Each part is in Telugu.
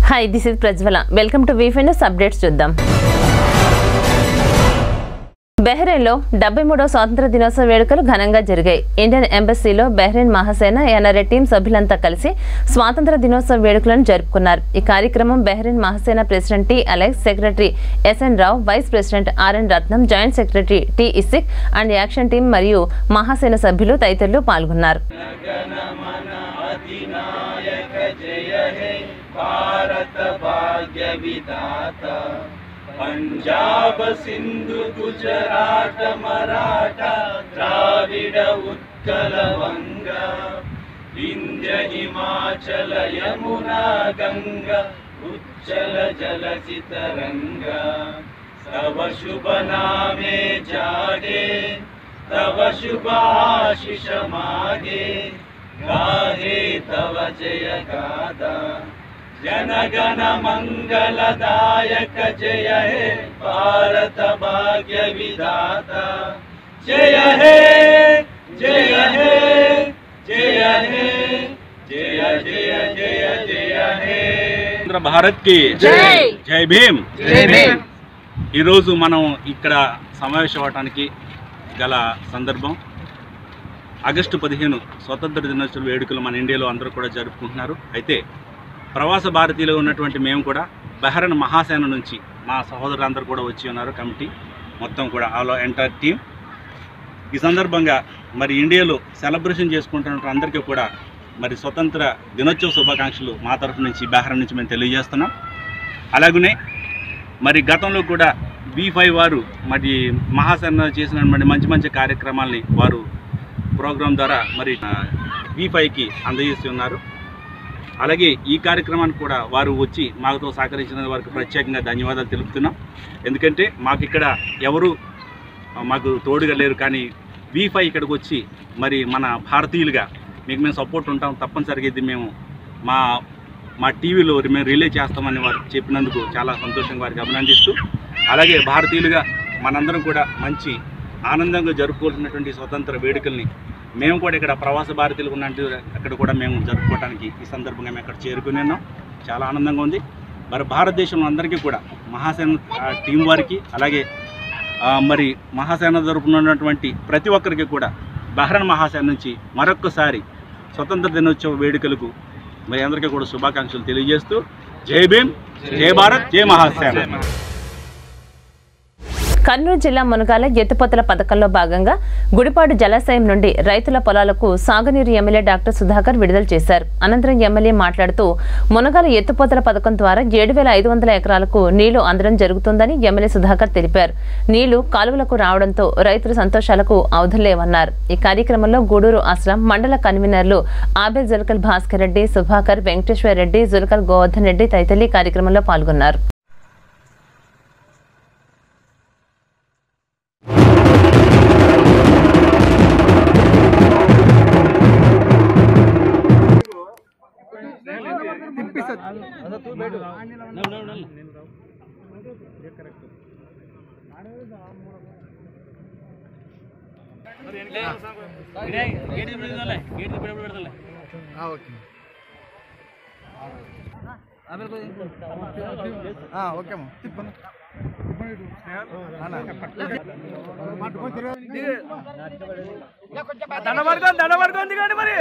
Hi this is Prajwala welcome to ViFi news updates చూద్దాం బెహ్రెయిన్లో డెబ్బై మూడవ స్వాతంత్ర దినోత్సవ వేడుకలు ఘనంగా జరిగాయి ఇండియన్ ఎంబసీలో బెహ్రెయిన్ మహాసేన ఎన్ఆర్ఏ టీం సభ్యులంతా కలిసి స్వాతంత్ర దినోత్సవ వేడుకలను జరుపుకున్నారు ఈ కార్యక్రమం Bahrain Mahasena president T Alex secretary SN Rao vice president RN Ratnam joint secretary T ఇసిక్ అండ్ యాక్షన్ టీం మరియు మహాసేన సభ్యులు తదితరులు పాల్గొన్నారు పంజాబ సింధు గుజరాట మరాఠ ద్రావిడ ఉత్కల వంగ వింధ్య హిమాచల యమునా గంగ ఉచ్చల జలసి తరంగ తవ శుభ నామే జాగే తవ శుభాశిష మాగే గాహే తవ జయ గాదా जनगण मङ्गलदायक जय हे भारत भाग्य विधाता जय हे जय हे जय हे जय जय जय जय हे ఆంధ్ర భారత్ కి జై! జై భీమ్ జై భీమ్! ఈరోజు మనం ఇక్కడ సమావేశం అవడానికి గల సందర్భం ఆగస్టు పదిహేను స్వతంత్ర దినోత్సవ వేడుకలు మన ఇండియాలో అందరూ కూడా జరుపుకుంటున్నారు అయితే ప్రవాస భారతీయులు ఉన్నటువంటి మేము కూడా బహ్రన్ మహాసేన నుంచి మా సహోదరులందరూ కూడా వచ్చి ఉన్నారు కమిటీ మొత్తం కూడా ఆల్ ఎంటైర్ టీం ఈ సందర్భంగా మరి ఇండియాలో సెలబ్రేషన్ చేసుకుంటున్న అందరికీ కూడా మరి స్వతంత్ర దినోత్సవ శుభాకాంక్షలు మా తరఫు నుంచి బహ్రన్ నుంచి మేము తెలియజేస్తున్నాం అలాగనే మరి గతంలో కూడా బీ ఫైవ్ వారు మరి మహాసేన చేసిన మరి మంచి మంచి కార్యక్రమాల్ని వారు ప్రోగ్రాం ద్వారా మరి బీ ఫైవ్కి అందజేసి ఉన్నారు అలాగే ఈ కార్యక్రమానికి కూడా వారు వచ్చి మాతో సహకరించిన వారికి ప్రత్యేకంగా ధన్యవాదాలు తెలుపుతున్నాం ఎందుకంటే మాకు ఇక్కడ ఎవరు ఆ, మాకు తోడుగా లేరు కానీ వి ఫైవ్ ఇక్కడికి వచ్చి మరి మన భారతీయులుగా మీకు మేము సపోర్ట్ ఉంటాం తప్పనిసరిగా ఇది మేము మా మా టీవీలో మేము రిలే చేస్తామని వారు చెప్పినందుకు చాలా సంతోషంగా వారికి అభినందిస్తూ అలాగే భారతీయులుగా మనందరం కూడా మంచి ఆనందంగా జరుపుకోవాల్సినటువంటి స్వతంత్ర వేడుకల్ని మేము కూడా ఇక్కడ ప్రవాస భారతీయులు ఉన్నట్టు అక్కడ కూడా మేము జరుపుకోవడానికి ఈ సందర్భంగా మేము అక్కడ చేరుకుని ఉన్నాం చాలా ఆనందంగా ఉంది మరి భారతదేశంలో అందరికీ కూడా మహాసేన ఆ, టీం వారికి అలాగే ఆ, మరి మహాసేన జరుపుతున్నటువంటి ప్రతి ఒక్కరికి కూడా బహ్రన్ మహాసేన నుంచి మరొక్కసారి స్వతంత్ర దినోత్సవ వేడుకలకు మరి అందరికీ కూడా శుభాకాంక్షలు తెలియజేస్తూ జై భీమ్ జై భారత్ జై మహాసేన కర్నూలు జిల్లా మునగాల ఎత్తిపోతల పథకంలో భాగంగా గుడిపాడు జలాశయం నుండి రైతుల పొలాలకు సాగునీరు ఎమ్మెల్యే డాక్టర్ సుధాకర్ విడుదల చేశారు అనంతరం ఎమ్మెల్యే మాట్లాడుతూ మునగాల ఎత్తిపోతల పథకం ద్వారా ఏడు వేల ఐదు వందల ఎకరాలకు నీళ్లు అందడం జరుగుతుందని ఎమ్మెల్యే సుధాకర్ తెలిపారు నీళ్లు కాలువలకు రావడంతో రైతుల సంతోషాలకు అవధులేవన్నారు ఈ కార్యక్రమంలో గూడూరు అస్లాం మండల కన్వీనర్లు ఆబేల్ జుల్కల్ భాస్కర్ రెడ్డి సుభాకర్ వెంకటేశ్వర రెడ్డి జుల్కల్ గోవర్ధన్ రెడ్డి తదితరులు ఈ కార్యక్రమంలో పాల్గొన్నారు ఓకే అమ్మా తిప్పను దండవర్గం దండవర్గం దిగండి మరి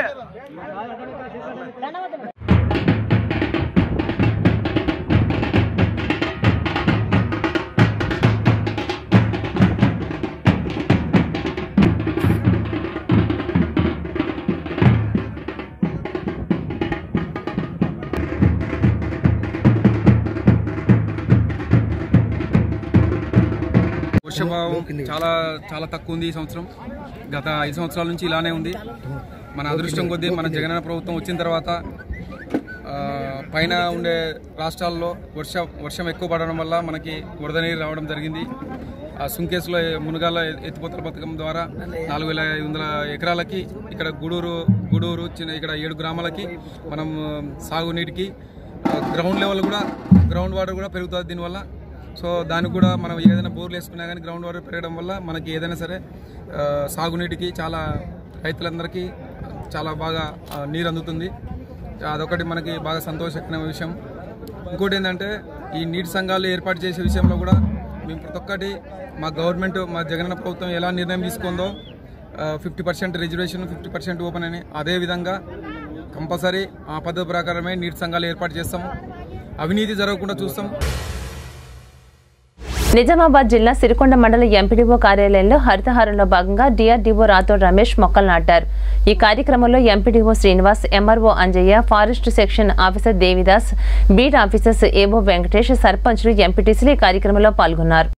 వర్షభావం చాలా చాలా తక్కువ ఉంది ఈ సంవత్సరం గత ఐదు సంవత్సరాల నుంచి ఇలానే ఉంది మన అదృష్టం కొద్దీ మన జగనన్న ప్రభుత్వం వచ్చిన తర్వాత ఆ, పైన ఉండే రాష్ట్రాల్లో వర్ష వర్షం ఎక్కువ పడడం వల్ల మనకి వరద నీరు రావడం జరిగింది ఆ సుంకేసులో మునగాల ఎత్తిపోతల పథకం ద్వారా నాలుగు వేల ఐదు వందల ఎకరాలకి ఇక్కడ గూడూరు గూడూరు చిన్న ఇక్కడ ఏడు గ్రామాలకి మనం సాగునీటికి ఆ, గ్రౌండ్ లెవెల్ కూడా గ్రౌండ్ వాటర్ కూడా పెరుగుతుంది దీనివల్ల సో దానికి కూడా మనం ఏదైనా బోర్లు వేసుకున్నా కానీ గ్రౌండ్ వాటర్ పెరగడం వల్ల మనకి ఏదైనా సరే ఆ, సాగునీటికి చాలా రైతులందరికీ చాలా బాగా ఆ, నీరు అందుతుంది అదొకటి మనకి బాగా సంతోషకరమైన విషయం ఇంకోటి ఏంటంటే ఈ నీటి సంఘాలు ఏర్పాటు చేసే విషయంలో కూడా మేము ప్రతి ఒక్కటి మా గవర్నమెంట్ మా జగనన్న ప్రభుత్వం ఎలా నిర్ణయం తీసుకుందో fifty percent reservation fifty percent open అని అదే విధంగా కంపల్సరీ ఆ పద్ధతి ప్రకారమే నీటి సంఘాలు ఏర్పాటు చేస్తాము అవినీతి జరగకుండా చూస్తాం నిజామాబాద్ జిల్లా సిరికొండ మండల ఎంపీడీఓ కార్యాలయంలో హరితహారంలో భాగంగా డిఆర్డీఓ రాథోడ్ రమేష్ మొక్కలు నాటారు ఈ కార్యక్రమంలో MPDO Srinivas MRO Anjaiah forest section officer Devidas beat officers ABO Venkatesh సర్పంచ్లు ఎంపీటీసీలు ఈ కార్యక్రమంలో పాల్గొన్నారు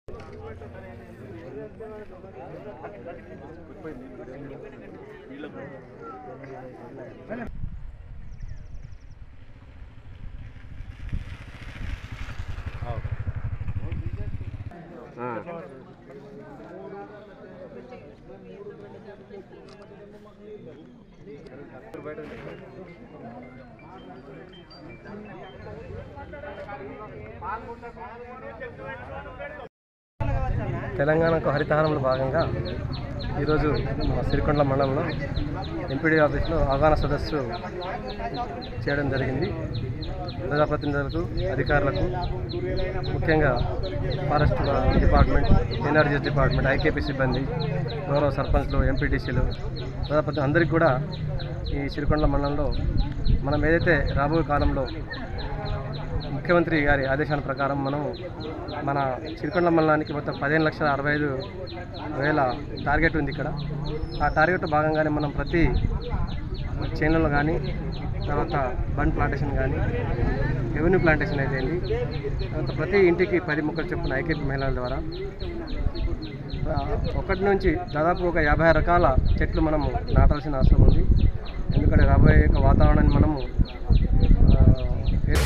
తెలంగాణకు హరితహారంలో భాగంగా ఈరోజు మా సిరికొండల మండలంలో ఎంపీడీ ఆఫీస్లో అవగాహన సదస్సు చేయడం జరిగింది ప్రజాప్రతినిధులకు అధికారులకు ముఖ్యంగా forest department NRGS department IKP సిబ్బంది గౌరవ సర్పంచ్లు ఎంపీటీసీలు ప్రజాప్రతినిధులు అందరికీ కూడా ఈ సిరికొండల మండలంలో మనం ఏదైతే రాబోయే కాలంలో ముఖ్యమంత్రి గారి ఆదేశాల ప్రకారం మనం మన చిరుకొండ మండలానికి మొత్తం పదిహేను లక్షల అరవై ఐదు వేల టార్గెట్ ఉంది ఇక్కడ ఆ టార్గెట్ భాగంగానే మనం ప్రతి చేనులలో కానీ తర్వాత బండ్ ప్లాంటేషన్ కానీ రెవెన్యూ ప్లాంటేషన్ అయితే ఏంటి తర్వాత ప్రతి ఇంటికి పది మొక్కలు చొప్పున ఐకేపీ మహిళల ద్వారా ఆ, ఒకటి నుంచి దాదాపు ఒక యాభై రకాల చెట్లు మనము నాటాల్సిన అవసరం ఉంది ఎందుకంటే రాబోయే యొక్క వాతావరణాన్ని మనము ఆ, ఏ-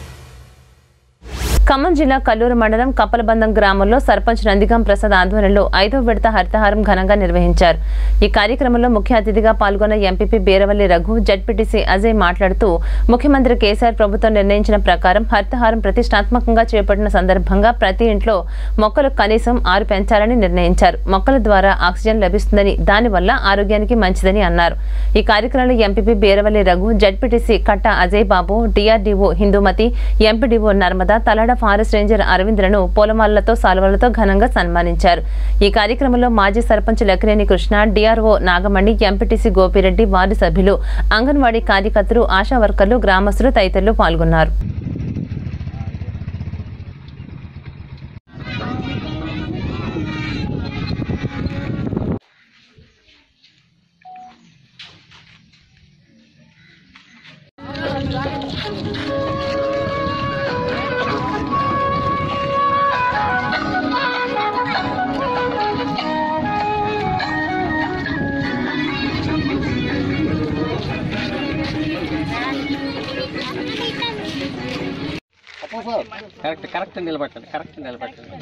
ఖమ్మం జిల్లా కల్లూరు మండలం కప్పలబందం గ్రామంలో సర్పంచ్ నందిగం ప్రసాద్ ఆధ్వర్యంలో ఐదో విడత హరితహారం ఘనంగా నిర్వహించారు ఈ కార్యక్రమంలో ముఖ్య అతిథిగా పాల్గొన్న ఎంపీపీ బీరవల్లి రఘు జడ్పీటీసీ అజయ్ మాట్లాడుతూ ముఖ్యమంత్రి కేసీఆర్ ప్రభుత్వం నిర్ణయించిన ప్రకారం హరితహారం ప్రతిష్టాత్మకంగా చేపట్టిన సందర్భంగా ప్రతి ఇంట్లో మొక్కలు కనీసం ఆరు పెంచాలని నిర్ణయించారు మొక్కల ద్వారా ఆక్సిజన్ లభిస్తుందని దానివల్ల ఆరోగ్యానికి మంచిదని అన్నారు ఈ కార్యక్రమంలో MPP Beeravalli Raghu ZPTC Katta Ajay Babu DRDO Hindumati MPDO Narmada Talada forest ranger అరవింద్లను పూలమాలలతో సాల్వలతో ఘనంగా సన్మానించారు ఈ కార్యక్రమంలో మాజీ sarpanch Lakkineni Krishna DRO Nagamani MPTC Gopireddy ward సభ్యులు అంగన్వాడీ కార్యకర్తలు ఆశా వర్కర్లు గ్రామస్తులు తదితరులు పాల్గొన్నారు కరెక్ట్ కరెక్ట్ నిలబెట్టండి కరెక్ట్ నిలబెట్టండి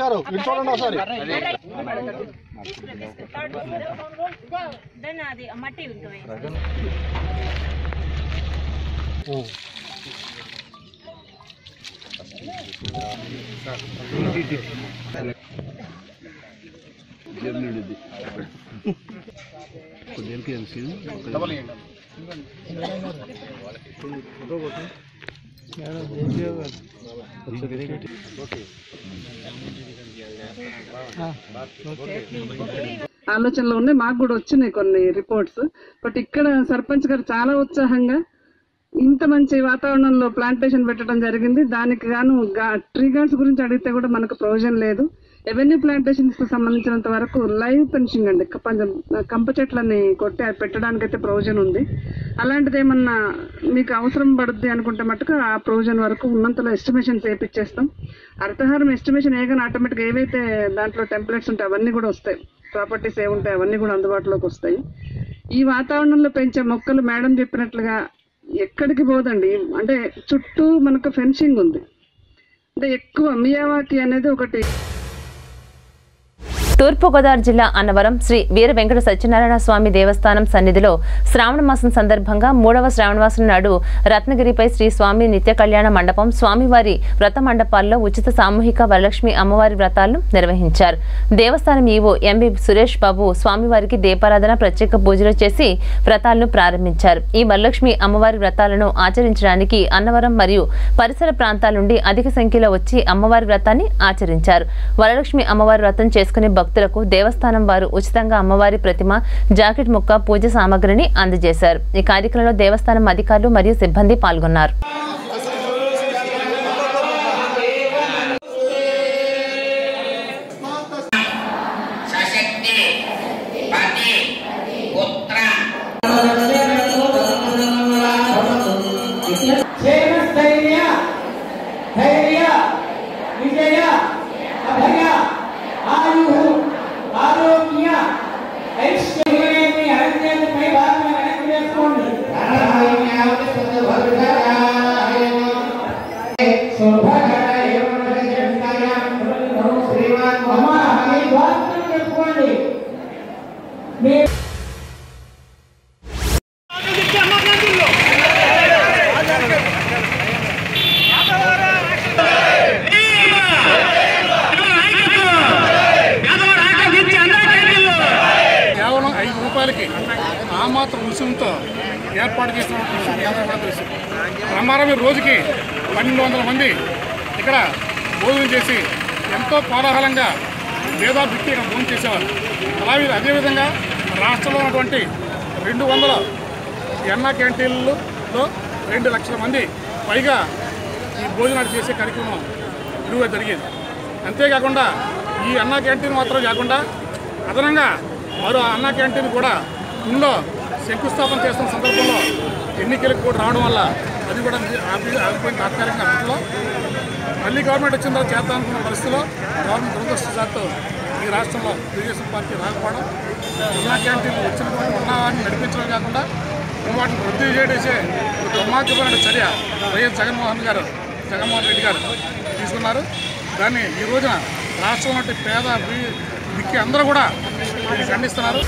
ఆలోచనలో ఉన్నాయి మాకు కూడా వచ్చినాయి కొన్ని రిపోర్ట్స్ బట్ ఇక్కడ సర్పంచ్ గారు చాలా ఉత్సాహంగా ఇంత మంచి వాతావరణంలో ప్లాంటేషన్ పెట్టడం జరిగింది దానికి గాను ట్రీ గార్డ్స్ గురించి అడిగితే కూడా మనకు ప్రొవిజన్ లేదు రెవెన్యూ ప్లాంటేషన్స్ కి సంబంధించినంత వరకు లైవ్ పెన్షింగ్ అండి కొంచెం కంప చెట్లని కొట్టి అది పెట్టడానికి అయితే ప్రొవిజన్ ఉంది అలాంటిది ఏమన్నా మీకు అవసరం పడుద్ది అనుకుంటే మటుకు ఆ ప్రొవిజన్ వరకు ఉన్నంతలో ఎస్టిమేషన్ చేపిచ్చేస్తాం అర్థహారం ఎస్టిమేషన్ ఏగానే ఆటోమేటిక్ ఏవైతే దాంట్లో టెంప్లెట్స్ ఉంటాయి అవన్నీ కూడా వస్తాయి ప్రాపర్టీస్ ఏ ఉంటాయి అవన్నీ కూడా అందుబాటులోకి వస్తాయి ఈ వాతావరణంలో పెంచే మొక్కలు మేడం చెప్పినట్లుగా ఎక్కడికి పోదండి అంటే చుట్టూ మనకు ఫెన్సింగ్ ఉంది అంటే ఎక్కువ మియావాకి అనేది ఒకటి తూర్పుగోదావరి జిల్లా అన్నవరం శ్రీ వీర వెంకట సత్యనారాయణ స్వామి దేవస్థానం సన్నిధిలో శ్రావణ మాసం సందర్భంగా మూడవ శ్రావణమాసం నాడు రత్నగిరిపై శ్రీ స్వామి నిత్య కళ్యాణ మండపం స్వామివారి వ్రత మండపాల్లో ఉచిత సామూహిక వరలక్ష్మి అమ్మవారి వ్రతాలను నిర్వహించారు దేవస్థానం ఈవో ఎంబీ సురేష్ బాబు స్వామివారికి దీపారాధన ప్రత్యేక పూజలు చేసి వ్రతాలను ప్రారంభించారు ఈ వరలక్ష్మి అమ్మవారి వ్రతాలను ఆచరించడానికి అన్నవరం మరియు పరిసర ప్రాంతాల నుండి అధిక సంఖ్యలో వచ్చి అమ్మవారి వ్రతాన్ని ఆచరించారు వరలక్ష్మి అమ్మవారి వ్రతం చేసుకునే భక్తులకు దేవస్థానం వారు ఉచితంగా అమ్మవారి ప్రతిమ జాకెట్ ముక్క పూజ సామగ్రిని అందజేశారు ఈ కార్యక్రమంలో దేవస్థానం అధికారులు మరియు సిబ్బంది పాల్గొన్నారు సశక్తి పతి పుత్ర ధైర్య ధైర్య విజయ అభయ ఆయు ఆరోగ్య ఐశ్వర్యాన్ని అరణ్యాన్ని పై భాగం వెనక్కి వేసుకోండి అమ్మా, మీ బాధ్యతలు చెప్పుకోండి మీ కేవలం ఐదు రూపాయలకి ఆ మాత్రం రుసుముతో ఏర్పాటు చేసిన విషయం మీ అందరికీ కూడా తెలుసు ప్రమారం రోజుకి పన్నెండు వందల మంది ఇక్కడ భోజనం చేసి ఎంతో కోలాహలంగా భేదా బిక్కి ఇక్కడ భోజనం చేసేవారు అలాగే అదేవిధంగా రాష్ట్రంలో ఉన్నటువంటి రెండు వందల ఎన్న క్యాంటీన్లలో రెండు లక్షల మంది పైగా ఈ భోజనాలు చేసే కార్యక్రమం విలువ జరిగేది అంతేకాకుండా ఈ అన్న క్యాంటీన్ మాత్రం కాకుండా అదనంగా మరో అన్న క్యాంటీన్ కూడా ఊళ్ళో శంకుస్థాపన చేస్తున్న సందర్భంలో ఎన్నికలకు కూడా రావడం వల్ల అది కూడా ఆపి ఆగిపోయిన తాత్కాలికంగా అప్పట్లో మళ్ళీ గవర్నమెంట్ వచ్చిన తర్వాత చేద్దాం అనుకున్న పరిస్థితిలో గవర్నమెంట్ దురదృష్టశాత్తు ఈ రాష్ట్రంలో తెలుగుదేశం పార్టీ రాకపోవడం అన్నా క్యాంటీన్లు వచ్చిన ఉన్నవారిని నడిపించడం కాకుండా వాటిని రద్దు చేసే ఒక దుర్మార్గమైన చర్య వైఎస్ జగన్మోహన్ గారు జగన్మోహన్ రెడ్డి గారు తీసుకున్నారు దాన్ని ఈ రోజున రాష్ట్రంలో పేద వి- దిక్కి అందరూ కూడా దీన్ని ఖండిస్తున్నారు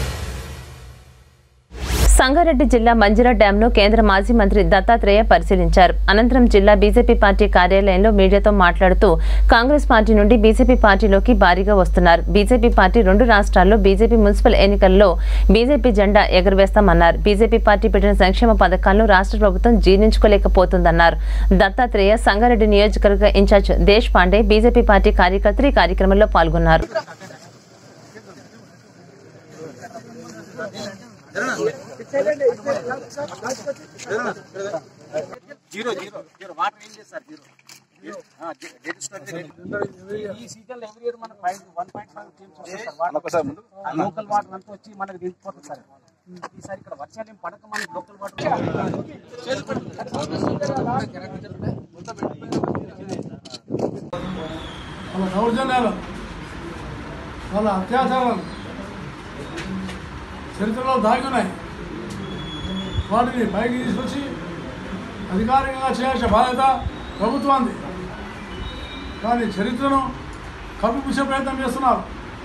సంగారెడ్డి జిల్లా మంజిరా డ్యాంను కేంద్ర మాజీ మంత్రి దత్తాత్రేయ పరిశీలించారు అనంతరం జిల్లా బీజేపీ పార్టీ కార్యాలయంలో మీడియాతో మాట్లాడుతూ కాంగ్రెస్ పార్టీ నుండి బీజేపీ పార్టీలోకి భారీగా వస్తున్నారు బీజేపీ పార్టీ రెండు రాష్ట్రాల్లో బీజేపీ మున్సిపల్ ఎన్నికల్లో బీజేపీ జెండా ఎగురవేస్తామన్నారు బీజేపీ పార్టీ పెట్టిన సంక్షేమ పథకాలను రాష్ట్ర ప్రభుత్వం జీర్ణించుకోలేకపోతుందన్నారు దత్తాత్రేయ సంగారెడ్డి నియోజకవర్గ in-charge Desh Pande BJP party కార్యకర్తలు ఈ కార్యక్రమంలో పాల్గొన్నారు ఈ సీజన్ ఎవ్రీ ఇయర్ మన వన్ పాయింట్ ఫైవ్ టీమ్స్ వస్తాయి సార్ వాటర్ లోకల్ వాటర్ అంతా వచ్చి మనకి దిగిపోతుంది సార్ ఈసారి ఇక్కడ వర్షాలు ఏం పడక మనకి లోకల్ వాళ్ళ దౌర్జన్యాలు వాళ్ళ అత్యాచారాలు చరిత్రలో దాగి ఉన్నాయి వాటిని పైకి తీసుకొచ్చి అధికారికంగా చేయాల్సిన బాధ్యత ప్రభుత్వాన్ని కానీ చరిత్రను కప్పిపుచ్చే ప్రయత్నం చేస్తున్నారు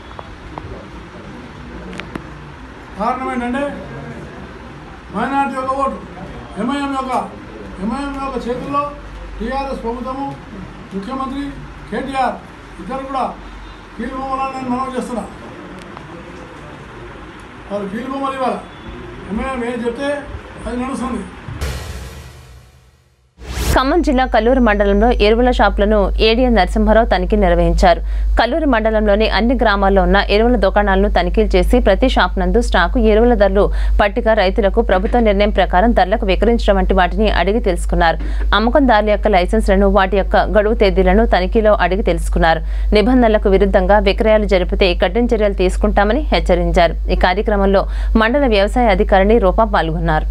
కారణం ఏంటంటే మైనార్టీ యొక్క ఓటు ఎంఐఎం యొక్క ఎంఐఎం యొక్క చేతుల్లో టీఆర్ఎస్ ప్రభుత్వము ముఖ్యమంత్రి కేటీఆర్ ఇద్దరు కూడా కీలుబొమ్మలని నేను మనవి చేస్తున్నా వాళ్ళు కీలుబొమ్మలు ఇవ్వాలి ఎంఐఎం ఏం చెప్తే అది నడుస్తుంది ఖమ్మం జిల్లా కల్లూరు మండలంలో ఎరువుల షాపులను ఏడీఎం నరసింహారావు తనిఖీ నిర్వహించారు కల్లూరు మండలంలోని అన్ని గ్రామాల్లో ఉన్న ఎరువుల దుకాణాలను తనిఖీలు చేసి ప్రతి షాప్ నందు స్టాకు ఎరువుల ధరలు పట్టిక రైతులకు ప్రభుత్వ నిర్ణయం ప్రకారం ధరలకు విక్రయించడం వంటి వాటిని అడిగి తెలుసుకున్నారు అమ్మకందారుల యొక్క లైసెన్స్లను వాటి యొక్క గడువు తేదీలను తనిఖీలో అడిగి తెలుసుకున్నారు నిబంధనలకు విరుద్ధంగా విక్రయాలు జరిపితే కఠిన చర్యలు తీసుకుంటామని హెచ్చరించారు ఈ కార్యక్రమంలో మండల వ్యవసాయ అధికారిని రూపా పాల్గొన్నారు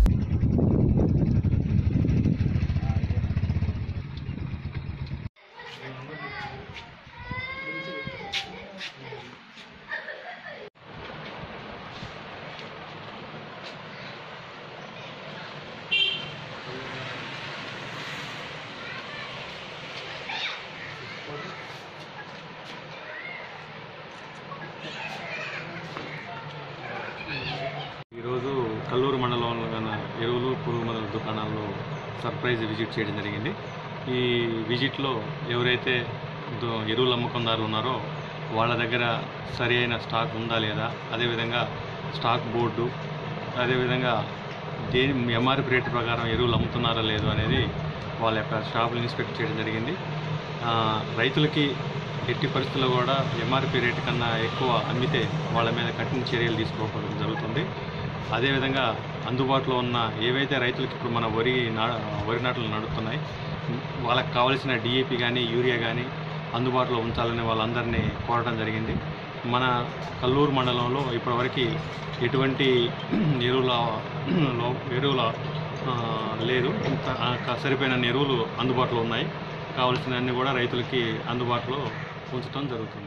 మండలంలో గల ఎరువులు పురుగు మందుల దుకాణాల్లో సర్ప్రైజ్ విజిట్ చేయడం జరిగింది ఈ విజిట్లో ఎవరైతే దు- ఎరువులు అమ్ముకున్నారు ఉన్నారో వాళ్ళ దగ్గర సరి అయిన స్టాక్ ఉందా లేదా అదేవిధంగా స్టాక్ బోర్డు అదేవిధంగా దేని ఎంఆర్పి రేటు ప్రకారం ఎరువులు అమ్ముతున్నారా లేదు అనేది వాళ్ళ యొక్క షాపులు ఇన్స్పెక్ట్ చేయడం జరిగింది ఆ, రైతులకి ఎట్టి పరిస్థితుల్లో కూడా ఎంఆర్పి రేటు కన్నా ఎక్కువ అమ్మితే వాళ్ళ మీద కఠిన చర్యలు తీసుకోవడం జరుగుతుంది అదేవిధంగా అందుబాటులో ఉన్న ఏవైతే రైతులకి ఇప్పుడు మన వరి నా వరి నాట్లు నడుస్తున్నాయి వాళ్ళకి కావలసిన డిఏపి కానీ యూరియా కానీ అందుబాటులో ఉంచాలని వాళ్ళందరినీ కోరడం జరిగింది మన కల్లూరు మండలంలో ఇప్పటివరకు ఎటువంటి ఎరువుల లో- ఎరువుల ఆ, లేదు ఇంత- ఆ, క- సరిపోయిన ఎరువులు అందుబాటులో ఉన్నాయి కావలసినవన్నీ కూడా రైతులకి అందుబాటులో ఉంచడం జరుగుతుంది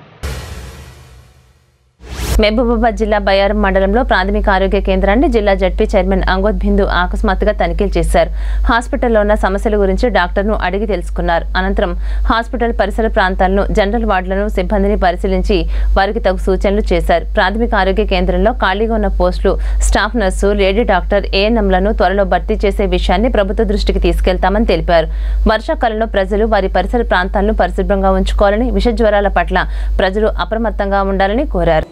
మహబూబాబాద్ జిల్లా బయ్యారం మండలంలో ప్రాథమిక ఆరోగ్య కేంద్రాన్ని జిల్లా జడ్పీ చైర్మన్ అంగోద్ బిందు ఆకస్మాత్తుగా తనిఖీలు చేశారు హాస్పిటల్లో ఉన్న సమస్యల గురించి డాక్టర్ను అడిగి తెలుసుకున్నారు అనంతరం హాస్పిటల్ పరిసర ప్రాంతాలను జనరల్ వార్డులను సిబ్బందిని పరిశీలించి వారికి తగు సూచనలు చేశారు ప్రాథమిక ఆరోగ్య కేంద్రంలో ఖాళీగా ఉన్న పోస్టులు స్టాఫ్ నర్సు లేడీ డాక్టర్ ఏఎన్ఎంలను త్వరలో భర్తీ చేసే విషయాన్ని ప్రభుత్వ దృష్టికి తీసుకెళ్తామని తెలిపారు వర్షాకాలంలో ప్రజలు వారి పరిసర ప్రాంతాలను పరిశుభ్రంగా ఉంచుకోవాలని విష జ్వరాల పట్ల ప్రజలు అప్రమత్తంగా ఉండాలని కోరారు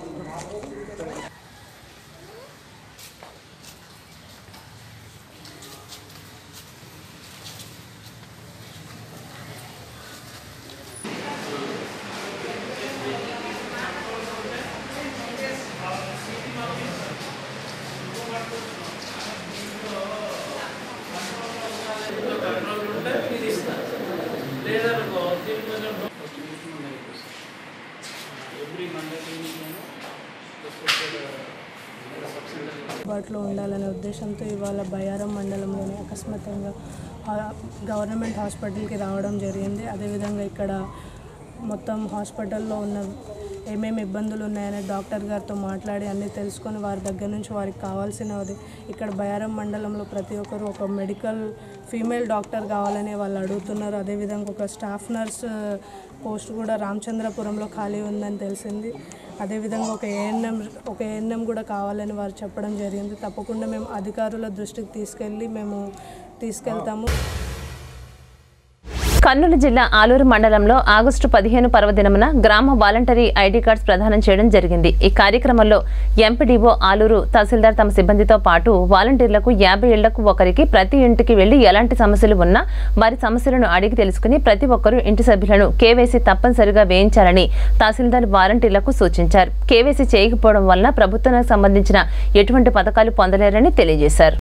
అందుబాటులో ఉండాలనే ఉద్దేశంతో ఇవాళ బయారం మండలంలోని అకస్మాత్తుగా ఆ, గవర్నమెంట్ హాస్పిటల్కి రావడం జరిగింది అదేవిధంగా ఇక్కడ మొత్తం హాస్పిటల్లో ఉన్న ఏమేమి ఇబ్బందులు ఉన్నాయని డాక్టర్ గారితో మాట్లాడి అన్నీ తెలుసుకొని వారి దగ్గర నుంచి వారికి కావాల్సినది ఇక్కడ బయారం మండలంలో ప్రతి ఒక్కరు ఒక మెడికల్ ఫీమేల్ డాక్టర్ కావాలని వాళ్ళు అడుగుతున్నారు అదేవిధంగా ఒక స్టాఫ్ నర్స్ పోస్ట్ కూడా రామచంద్రపురంలో ఖాళీ ఉందని తెలిసింది అదేవిధంగా ఒక ఏఎన్ఎం ఒక ఏఎన్ఎం కూడా కావాలని వారు చెప్పడం జరిగింది తప్పకుండా మేము అధికారుల దృష్టికి తీసుకెళ్ళి మేము తీసుకెళ్తాము కర్నూలు జిల్లా ఆలూరు మండలంలో ఆగస్టు పదిహేను పర్వదినమున గ్రామ వాలంటరీ ఐడి కార్డ్స్ ప్రదానం చేయడం జరిగింది ఈ కార్యక్రమంలో ఎంపీడీఓ ఆలూరు తహసీల్దార్ తమ సిబ్బందితో పాటు వాలంటీర్లకు యాభై ఏళ్లకు ఒకరికి ప్రతి ఇంటికి వెళ్లి ఎలాంటి సమస్యలు ఉన్నా వారి సమస్యలను అడిగి తెలుసుకుని ప్రతి ఒక్కరూ ఇంటి సభ్యులను కేవైసీ తప్పనిసరిగా వేయించాలని తహసీల్దార్ వాలంటీర్లకు సూచించారు కేవైసీ చేయకపోవడం వలన ప్రభుత్వానికి సంబంధించిన ఎటువంటి పథకాలు పొందలేరని తెలియజేశారు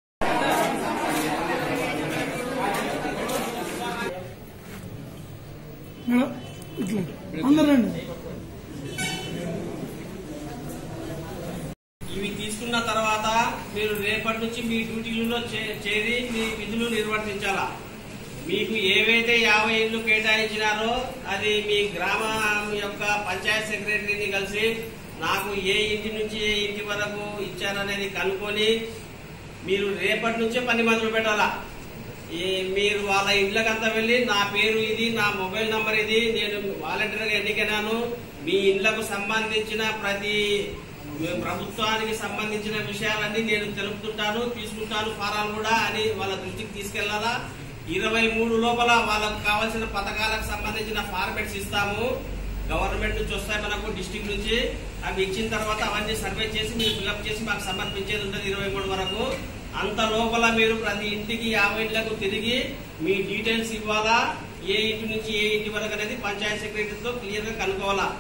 ఇవి తీసుకున్న తర్వాత మీరు రేపటి నుంచి మీ డ్యూటీలలో చే- చేరి మీ విధులు నిర్వర్తించాలా మీకు ఏవైతే యాభై ఇళ్ళు కేటాయించినారో అది మీ గ్రామం యొక్క పంచాయత్ సెక్రటరీని కలిసి నాకు ఏ ఇంటి నుంచి ఏ ఇంటి వరకు ఇచ్చారనేది కనుక్కొని మీరు రేపటి నుంచే పని మొదలు పెట్టాలా ఈ మీరు వాళ్ళ ఇండ్లకంతా వెళ్ళి నా పేరు ఇది నా మొబైల్ నంబర్ ఇది నేను వాలంటీర్గా ఎన్నికైనాను మీ ఇండ్లకు సంబంధించిన ప్రతి ప్రభుత్వానికి సంబంధించిన విషయాలన్నీ నేను తెలుపుతుంటాను తీసుకుంటాను ఫారాలు కూడా అని వాళ్ళ దృష్టికి తీసుకెళ్లాలా ఇరవై మూడు లోపల వాళ్ళకు కావాల్సిన పథకాలకు సంబంధించిన ఫార్మెట్స్ ఇస్తాము గవర్నమెంట్ నుంచి వస్తాయి మనకు డిస్టిక్ నుంచి అవి ఇచ్చిన తర్వాత అవన్నీ సర్వే చేసి మీరు ఫిల్అప్ చేసి మాకు సమర్పించేది ఉంటుంది ఇరవై మూడు వరకు అంత లోపల మీరు ప్రతి ఇంటికి యాభై ఇండ్లకు తిరిగి మీ డీటెయిల్స్ ఇవ్వాలా ఏ ఇంటి నుంచి ఏ ఇంటి వరకు అనేది పంచాయత్ సెక్రటరీతో క్లియర్ గా కనుక్కోవాలా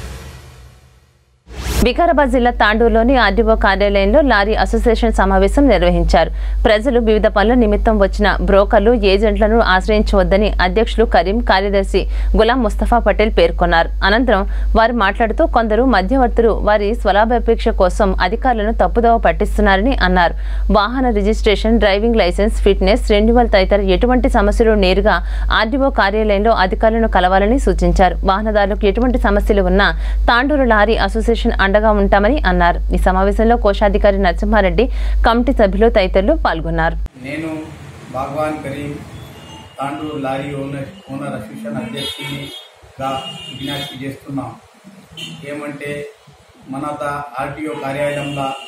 వికారాబాద్ జిల్లా తాండూరులోని ఆర్డీఓ కార్యాలయంలో లారీ అసోసియేషన్ సమావేశం నిర్వహించారు ప్రజలు వివిధ పనుల నిమిత్తం వచ్చిన బ్రోకర్లు ఏజెంట్లను ఆశ్రయించవద్దని అధ్యక్షులు కరీం కార్యదర్శి గులాం ముస్తఫా పటేల్ పేర్కొన్నారు అనంతరం వారు మాట్లాడుతూ కొందరు మధ్యవర్తులు వారి స్వలాభాపేక్ష కోసం అధికారులను తప్పుదోవ పట్టిస్తున్నారని అన్నారు వాహన registration driving licence fitness renewal తదితర ఎటువంటి సమస్యలు నేరుగా ఆర్డీఓ కార్యాలయంలో అధికారులను కలవాలని సూచించారు వాహనదారులకు ఎటువంటి సమస్యలు ఉన్నా తాండూరు లారీ అసోసియేషన్ అండగా ఉంటామని అన్నారు ఈ సమావేశంలో కోశాధికారి నరసింహారెడ్డి కమిటీ సభ్యులు తదితరులు పాల్గొన్నారు నేను Bhagwan Karim Tandur lorry owner owner association అధ్యక్షునిగా విజ్ఞప్తి చేస్తున్నాం ఏమంటే మన ద ఆర్టీఓ కార్యాలయంలో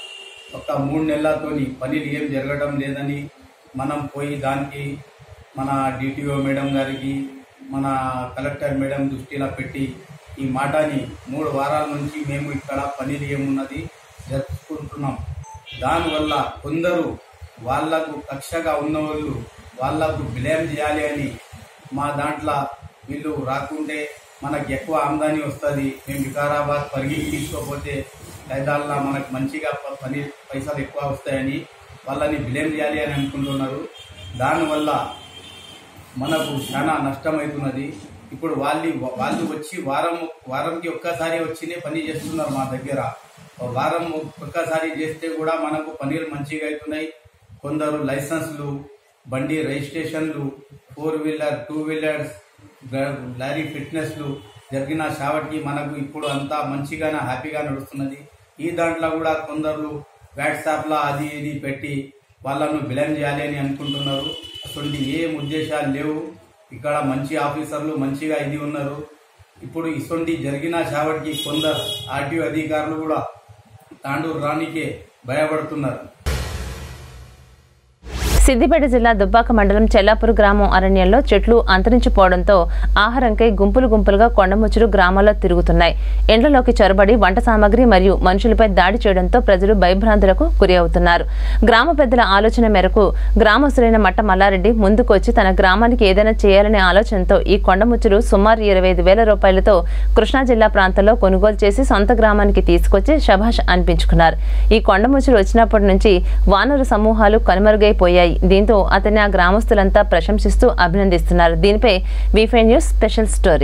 ఒక మూడు నెలలతోని పనులు ఏం జరగడం లేదని మనం పోయి దానికి మన డిటిఓ మేడం గారికి మన కలెక్టర్ మేడం దృష్టిలో పెట్టి ఈ మాటని మూడు వారాల నుంచి మేము ఇక్కడ పనులు ఏమున్నది జరుపుకుంటున్నాం దానివల్ల కొందరు వాళ్లకు కక్షగా ఉన్నవాళ్ళు వాళ్లకు బ్లేమ్ చేయాలి అని మా దాంట్లో వీళ్ళు రాకుంటే మనకు ఎక్కువ ఆమ్దాని వస్తుంది మేము వికారాబాద్ పరిగికి తీసుకోపోతే ఐదాళ్ళ మనకు మంచిగా ప- పని పైసలు ఎక్కువ వస్తాయని వాళ్ళని బ్లేమ్ చేయాలి అని అనుకుంటున్నారు దానివల్ల మనకు చాలా నష్టమవుతున్నది ఇప్పుడు వాళ్ళు వాళ్ళు వచ్చి వారం వారంకి ఒక్కసారి వచ్చినే పని చేస్తున్నారు మా దగ్గర వారం ఒక్కసారి చేస్తే కూడా మనకు పనులు మంచిగా అవుతున్నాయి కొందరు లైసెన్స్లు బండి రిజిస్ట్రేషన్లు ఫోర్ వీలర్ టూ వీలర్స్ గ- లారీ ఫిట్నెస్లు జరిగిన షావట్కి మనకు ఇప్పుడు అంతా మంచిగానే హ్యాపీగా నడుస్తున్నది ఈ దాంట్లో కూడా కొందరు వాట్సాప్లో అది ఇది పెట్టి వాళ్ళను బిలం చేయాలి అని అనుకుంటున్నారు అటువంటి ఏం ఉద్దేశాలు లేవు ఇక్కడ మంచి ఆఫీసర్లు మంచిగా ఇది ఉన్నారు ఇప్పుడు ఇటువంటి జరిగిన చావటికి కొందరు ఆర్టీఓ అధికారులు కూడా తాండూరు రానికే భయపడుతున్నారు సిద్దిపేట జిల్లా దుబ్బాక మండలం చెల్లాపూర్ గ్రామం అరణ్యంలో చెట్లు అంతరించిపోవడంతో ఆహారంకై గుంపులు గుంపులుగా కొండముచ్చులు గ్రామాల్లో తిరుగుతున్నాయి ఎండ్లలోకి చొరబడి వంట సామాగ్రి మరియు మనుషులపై దాడి చేయడంతో ప్రజలు భయభ్రాంతులకు గురి అవుతున్నారు గ్రామ పెద్దల ఆలోచన మేరకు గ్రామస్తులైన మట్ట మల్లారెడ్డి ముందుకు వచ్చి తన గ్రామానికి ఏదైనా చేయాలనే ఆలోచనతో ఈ కొండముచ్చులు సుమారు ఇరవై ఐదు వేల రూపాయలతో కృష్ణా జిల్లా ప్రాంతంలో కొనుగోలు చేసి సొంత గ్రామానికి తీసుకొచ్చి శభాష్ అనిపించుకున్నారు ఈ కొండముచ్చులు వచ్చినప్పటి నుంచి వానర సమూహాలు కనుమరుగైపోయాయి దీంతో అతన్ని ఆ గ్రామస్తులంతా ప్రశంసిస్తూ అభినందిస్తున్నారు దీనిపై ViFi news special story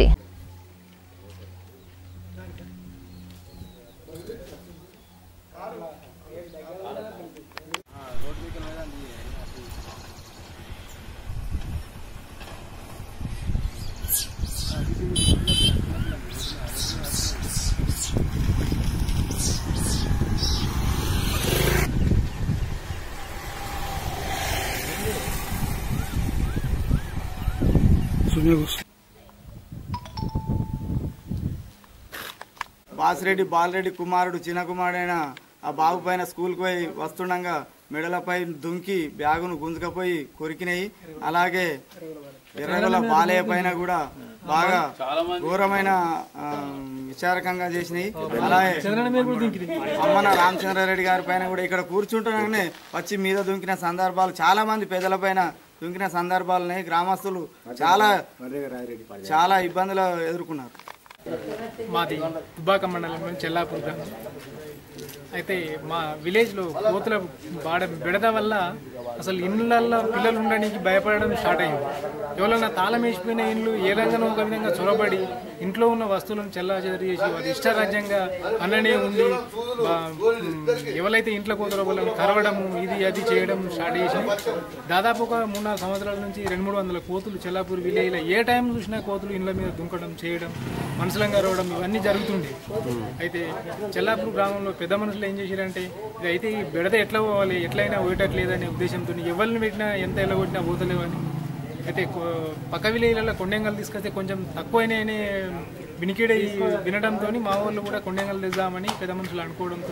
Basireddy Balareddy కుమారుడు చిన్న కుమారుడైన ఆ బాబు పైన స్కూల్కి పోయి వస్తుండగా మెడలపై దుంకి బ్యాగును గుంజుకపోయి కొరికినాయి అలాగే ఎర్రగొల బాలయ్య పైన కూడా బాగా ఘోరమైన ఆ, విచారకంగా చేసినాయి అలాగే అమ్మన రామచంద్రారెడ్డి గారి పైన కూడా ఇక్కడ కూర్చుంటున్నానే వచ్చి మీద దుంకిన సందర్భాలు చాలా మంది పెద్దల పైన దుంకిన సందర్భాలున్నాయి గ్రామస్తులు చాలా చాలా ఇబ్బందులు ఎదుర్కొన్నారు మాది దుబ్బాక మండలంలో చెల్లాపూర్ గ్రామం అయితే మా విలేజ్లో కోతుల బాడ బెడద వల్ల అసలు ఇండ్లల్లో పిల్లలు ఉండడానికి భయపడడం స్టార్ట్ అయింది ఎవరైనా తాళం వేసిపోయిన ఇండ్లు ఏ విధంగా ఒక విధంగా చొరబడి ఇంట్లో ఉన్న వస్తువులను చెల్లాచెదరు చేసి వారి ఇష్టరాజ్యంగా అన్ననే ఉండి బా- ఉమ్, ఎవరైతే ఇంట్లో కోతుల వాళ్ళని కరవడము ఇది అది చేయడం స్టార్ట్ చేసి దాదాపు ఒక మూడు నాలుగు సంవత్సరాల నుంచి రెండు మూడు వందల కోతులు చెల్లాపూర్ విలేజ్లో ఏ టైం చూసినా కోతులు ఇండ్ల మీద దుంకడం చేయడం మనుషులంగా రావడం ఇవన్నీ జరుగుతుండే అయితే చెల్లాపూర్ గ్రామంలో పెద్ద మనుషులు ఏం చేశారంటే ఇది అయితే ఈ బెడద ఎట్లా పోవాలి ఎట్లయినా పోయేటట్లేదనే ఉద్దేశంతో ఎవరిని పెట్టినా ఎంత ఎలా కొట్టినా పోతలేవని అయితే కొ- పక్క విలేజ్లలో కొండెంగలు తీసుకొస్తే కొంచెం తక్కువైనా వినికిడే వినడంతో మా వాళ్ళు కూడా కొండెంగలు తెద్దామని పెద్ద మనుషులు అనుకోవడంతో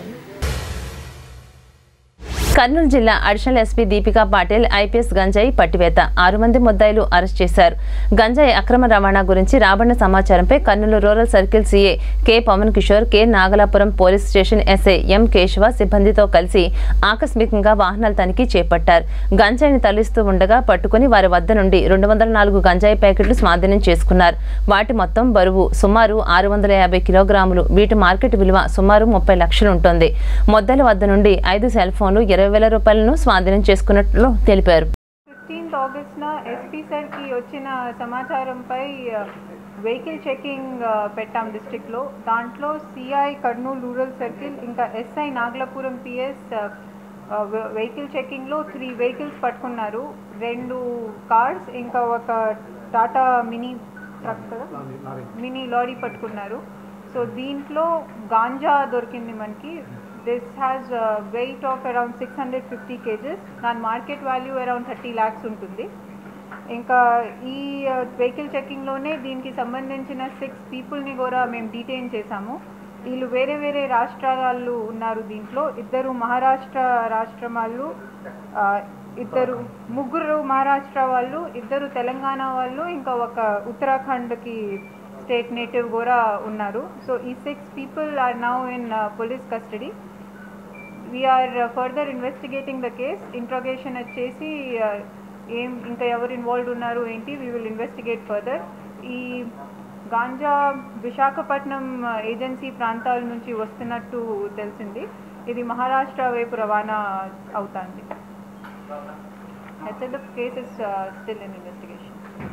కర్నూలు జిల్లా additional SP Deepika Patil IPS గంజాయి పట్టివేత ఆరు మంది ముద్దాయిలు అరెస్ట్ చేశారు గంజాయి అక్రమ రవాణా గురించి రాబడిన సమాచారంపై Kurnool rural circle CI K Pavan Kishore K Nagalapuram police station SI M Keshava సిబ్బందితో కలిసి ఆకస్మికంగా వాహనాల తనిఖీ చేపట్టారు గంజాయిని తరలిస్తూ ఉండగా పట్టుకుని వారి వద్ద నుండి రెండు వందల నాలుగు గంజాయి ప్యాకెట్లు స్వాధీనం చేసుకున్నారు వాటి మొత్తం బరువు సుమారు ఆరు వందల యాభై కిలోగ్రాములు వీటి మార్కెట్ విలువ సుమారు ముప్పై లక్షలు ఉంటుంది మొద్దల వద్ద నుండి ఐదు సెల్ ఫోన్లు ఇరవై వేల రూపాయలను స్వాధీనం చేసుకున్నట్లు తెలిపారు ఫిఫ్టీన్త్ ఆగస్ట్న ఎస్పీ సార్కి వచ్చిన సమాచారంపై వెహికల్ చెకింగ్ పెట్టాం డిస్ట్రిక్ట్లో దాంట్లో సిఐ కర్నూలు రూరల్ సర్కిల్ ఇంకా ఎస్ఐ నాగలాపురం పిఎస్ వెహికల్ చెకింగ్లో త్రీ వెహికల్స్ పట్టుకున్నారు రెండు కార్స్ ఇంకా ఒక టాటా మినీ ట్రక్ కదా మినీ లారీ పట్టుకున్నారు సో దీంట్లో గాంజా దొరికింది మనకి this has weight of around six hundred fifty kgs దాని market value around thirty lakhs ఉంటుంది ఇంకా ఈ వెహికల్ చెకింగ్లోనే దీనికి సంబంధించిన సిక్స్ పీపుల్ని కూడా మేము డీటైన్ చేశాము వీళ్ళు వేరే వేరే రాష్ట్రాల వాళ్ళు ఉన్నారు దీంట్లో ఇద్దరు మహారాష్ట్ర రాష్ట్రం వాళ్ళు ఆ, ఇద్దరు ముగ్గురు మహారాష్ట్ర వాళ్ళు ఇద్దరు తెలంగాణ వాళ్ళు ఇంకా ఒక ఉత్తరాఖండ్కి స్టేట్ నేటివ్ కూడా ఉన్నారు సో ఈ six people are now in police custody we're further investigating the case interrogation వచ్చేసి uh, ఏం ఇంకా ఎవరు ఇన్వాల్వ్ ఉన్నారు ఏంటి వీ విల్ ఇన్వెస్టిగేట్ ఫర్దర్ ఈ గాంజా విశాఖపట్నం ఏజెన్సీ ప్రాంతాల నుంచి వస్తున్నట్టు తెలిసింది ఇది మహారాష్ట్ర వైపు రవాణా అవుతుంది అయితే the case is still in investigation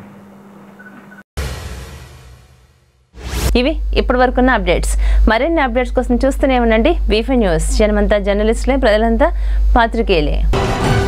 ఇవి ఇప్పటి వరకున్న అప్డేట్స్ మరిన్ని అప్డేట్స్ కోసం చూస్తూనే ఉండండి వీఫై న్యూస్ జనమంతా జర్నలిస్టులే ప్రజలంతా పాత్రికేయులే